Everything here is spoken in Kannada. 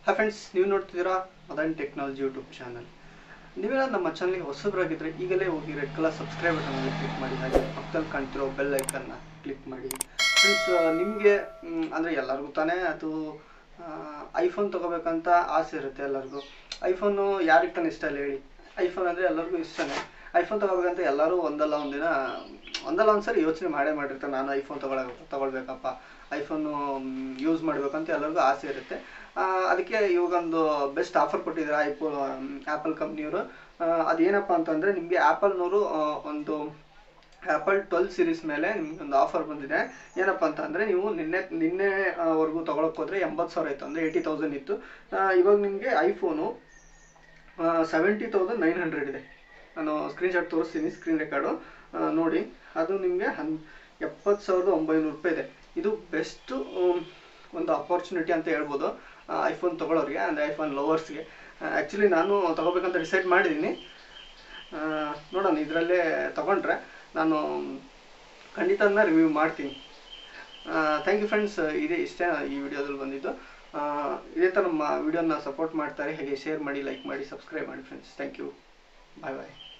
ಹಾಯ್ ಫ್ರೆಂಡ್ಸ್ ನೀವು ನೋಡ್ತಿದ್ದೀರಾ ಮದನ್ ಟೆಕ್ನಾಲಜಿ ಯೂಟ್ಯೂಬ್ ಚಾನಲ್ ನೀವೆಲ್ಲ ನಮ್ಮ ಚಾನಲ್ಗೆ ಹೊಸಬರಾಗಿದ್ದರೆ ಈಗಲೇ ಹೋಗಿ ರೆಡ್ ಕಲರ್ ಸಬ್ಸ್ಕ್ರೈಬ್ ಬಟನ್ ಮೇಲೆ ಕ್ಲಿಕ್ ಮಾಡಿ ಹಾಗೆ ಪಕ್ಕದಲ್ಲಿ ಕಾಣ್ತಿರೋ ಬೆಲ್ ಐಕನ್ನ ಕ್ಲಿಕ್ ಮಾಡಿ ಫ್ರೆಂಡ್ಸ್ ನಿಮಗೆ ಅಂದರೆ ಎಲ್ಲರಿಗೂ ತಾನೇ ಅದು ಐಫೋನ್ ತೊಗೋಬೇಕಂತ ಆಸೆ ಇರುತ್ತೆ ಎಲ್ಲರಿಗೂ ಐಫೋನು ಯಾರಿಗೆ ತಾನೇ ಇಷ್ಟ ಇಲ್ಲ ಹೇಳಿ ಐಫೋನ್ ಅಂದರೆ ಎಲ್ಲರಿಗೂ ಇಷ್ಟನೇ ಐಫೋನ್ ತೊಗೋಬೇಕಂತ ಎಲ್ಲರೂ ಒಂದಲ್ಲ ಒಂದಿನ ಒಂದಲ್ಲ ಒಂದ್ಸರಿ ಯೋಚನೆ ಮಾಡೇ ಮಾಡಿರ್ತಾರೆ ನಾನು ಐಫೋನ್ ತಗೊಳ ತಗೊಳ್ಬೇಕಪ್ಪ ಐಫೋನು ಯೂಸ್ ಮಾಡಬೇಕಂತ ಎಲ್ಲರಿಗೂ ಆಸೆ ಇರುತ್ತೆ ಆ, ಅದಕ್ಕೆ ಇವಾಗೊಂದು ಬೆಸ್ಟ್ ಆಫರ್ ಕೊಟ್ಟಿದ್ದಾರೆ ಐಫೋನ್ ಆ್ಯಪಲ್ ಕಂಪ್ನಿಯವರು ಅದೇನಪ್ಪ ಅಂತಂದರೆ ನಿಮಗೆ ಆ್ಯಪಲ್ನವರು ಒಂದು ಆ್ಯಪಲ್ ಟ್ವೆಲ್ ಸೀರೀಸ್ ಮೇಲೆ ನಿಮ್ಗೆ ಒಂದು ಆಫರ್ ಬಂದಿದೆ ಏನಪ್ಪ ಅಂತ ಅಂದರೆ ನೀವು ನಿನ್ನೆ ನಿನ್ನೆವರೆಗೂ ತೊಗೊಳಕ್ಕೆ ಹೋದರೆ ಎಂಬತ್ತು ಸಾವಿರ ಇತ್ತು ಅಂದರೆ ಏಯ್ಟಿ ತೌಸಂಡ್ ಇತ್ತು ಆ, ಇವಾಗ ನಿಮಗೆ iPhone seventy thousand nine hundred ಇದೆ ನಾನು ಸ್ಕ್ರೀನ್ಶಾಟ್ ತೋರಿಸ್ತೀನಿ ಸ್ಕ್ರೀನ್ ರೆಕಾರ್ಡು ನೋಡಿ ಅದು ನಿಮಗೆ ಹನ್ ಎಪ್ಪತ್ತು ಸಾವಿರದ ಒಂಬೈನೂರು ರೂಪಾಯಿ ಇದೆ ಇದು ಬೆಸ್ಟು ಒಂದು ಅಪಾರ್ಚುನಿಟಿ ಅಂತ ಹೇಳ್ಬೋದು ಐಫೋನ್ ತೊಗೊಳೋರಿಗೆ ಅಂದರೆ ಐಫೋನ್ ಲವರ್ಸ್ಗೆ ಆ್ಯಕ್ಚುಲಿ ನಾನು ತೊಗೋಬೇಕಂತ ಡಿಸೈಡ್ ಮಾಡಿದ್ದೀನಿ ಆ, ನೋಡೋಣ ಇದರಲ್ಲೇ ತೊಗೊಂಡ್ರೆ ನಾನು ಖಂಡಿತ ಅದನ್ನ ರಿವ್ಯೂ ಮಾಡ್ತೀನಿ ಥ್ಯಾಂಕ್ ಯು ಫ್ರೆಂಡ್ಸ್ ಇದೇ ಇಷ್ಟೇ ಈ ವಿಡಿಯೋದಲ್ಲಿ ಬಂದಿದ್ದು ಆ, ಇದೇ ಥರ ನಮ್ಮ ವಿಡಿಯೋನ ಸಪೋರ್ಟ್ ಮಾಡ್ತಾರೆ ಹಾಗೆ ಶೇರ್ ಮಾಡಿ ಲೈಕ್ ಮಾಡಿ ಸಬ್ಸ್ಕ್ರೈಬ್ ಮಾಡಿ friends thank you bye bye